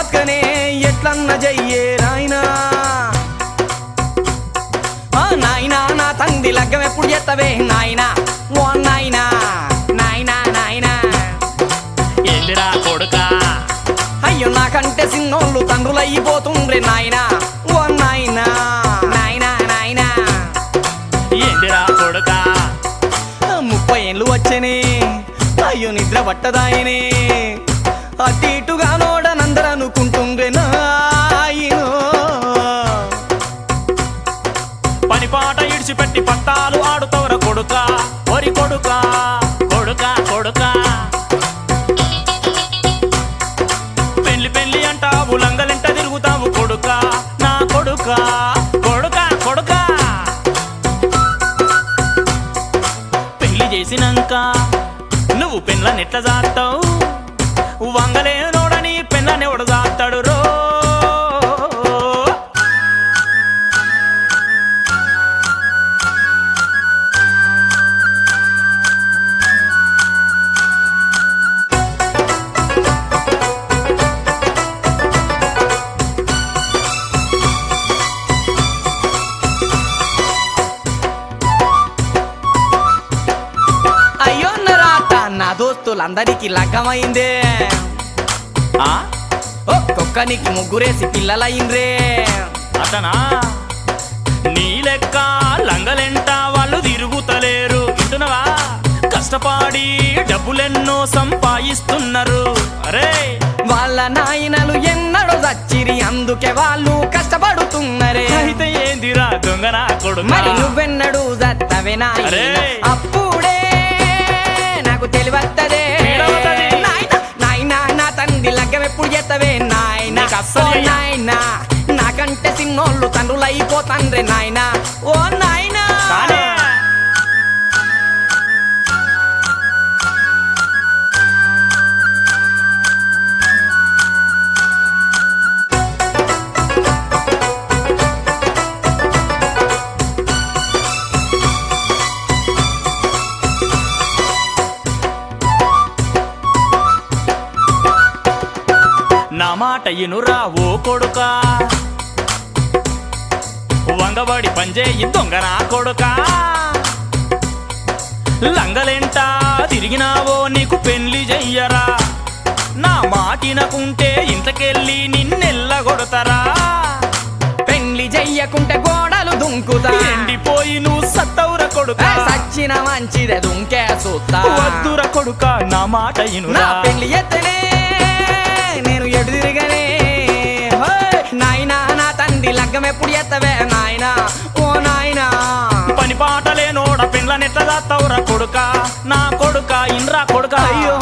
బతకనే ఎట్లన్న జయ్యే నాయనా ఆ నాయనా నా తండ్రి లగ్గం ఎప్పుడు చేస్తావే నాయనా ఓ నాయనా నాయనా నాయనా ఏందిరా కొడుకా అయ్యో నాకంటే సిన్నోళ్ళు తండ్రులు అయిపోతుండ్రే నాయనా ఓ నాయనా నాయనా నాయనా ఏందిరా కొడుకా ముప్పై ఏళ్ళు వచ్చనే అయ్యో నిద్ర పట్టదాయనే అటు ఇటుగా నోడనందరూ అనుకుంటుండ్రే నాయనో పని పాట ఇడిచిపెట్టి పట్టాలు ఆడుతవర కొడుకా ఒరి కొడుకా కొడుకా కొడుకా పెళ్లి పెళ్లి అంటావు లంగలెంట తిరుగుతావు కొడుకా నా కొడుకా కొడుకా కొడుకా పెళ్లి చేసినాక నువ్వు పెన్లని ఎట్లా జాతావు వంగలేనోడని పెన్లని ఎవడు జాతాడు రో అయ్యో నరాట నా దోస్తులందరికీ లగ్గమైందే ఆ ఒక్కొక్కనికి ముగ్గురేసి పిల్లలయ్యిండ్రే అతనా నీ లెక్క లంగలెంట వాళ్ళు తిరుగుతలేరు వింటున్నావా కష్టపడి డబ్బులెన్నో సంపాదిస్తున్నారు అరే వాళ్ళ నాయనలు ఎన్నడో చచ్చిరి అందుకే వాళ్ళు కష్టపడుతున్నరే అయితే ఏందిరా దొంగనా కొడుకు మరి నువ్వెన్నడు చత్తవే నాయన అరే. అప్పుడే నాకు తెలివత్తదే తెలివత్తది. నాయనా, నాయనా నా తండ్రి లగ్గం ఎప్పుడు చేస్తవే నాయన నీకు అస్సలు ఓ ఇయ్య. నాయనా నాకంటే చిన్నోళ్ళు తండ్రులు అయిపోతాండ్రే నాయనా ఓ నాయనా కానీ నా మాట ఇనురా ఓ కొడుకా వంగబడి పంజేయి దొంగనా కొడుకా లంగలెంట తిరిగినావో నీకు పెళ్లి చెయ్యరా నా మాటినకుంటే ఇంట్లోకెళ్ళి నిన్నెల్లగొడతారా పెళ్లి చెయ్యకుంటే గోడలు దుంకుతా ఎండిపోయి నువ్వు సత్తవుర కొడుకా ఏ, సచ్చిన మంచిదే దుంకే సూత్తా వద్దుర కొడుకా నా మాట నా ఇనురా పెళ్లి ఎత్తనే నేను ఎడు తిరగనే హోయ్! నాయనా నా తండ్రి లగ్గం ఎప్పుడు ఎత్తవే నాయనా ఓ నాయనా పని పాటలేనోడ పెండ్ల నెట్ల దాత్తవురా కొడుకా నా కొడుకా ఇన్రా కొడుకా అయ్యో